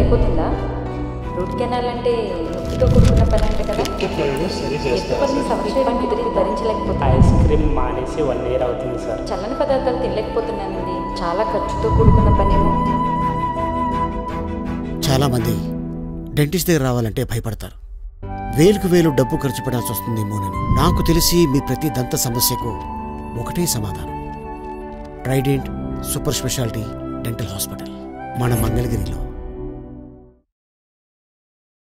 సరిపోతుందా root canal అంటే నొప్పితో కూడుకున్న పని అంటే కదా ఎత్తుపల్లి సంక్షేమం తిరిగి భరించలేకపోతున్నా ఐస్ క్రీమ్ మానేసి వన్ ఇయర్ అవుతుంది సార్ చల్లని పదార్థాలు తినలేకపోతున్నానండి చాలా ఖర్చుతో కూడుకున్న పనేమో చాలామంది డెంటిస్ట్ దగ్గర రావాలంటే భయపడతారు వేలుకు వేలు డబ్బు ఖర్చు పెట్టాల్సి వస్తుందేమోనని నాకు తెలిసి మీ ప్రతి దంత సమస్యకు ఒకటే సమాధానం Trident super speciality dental hospital మన మంగళగిరిలో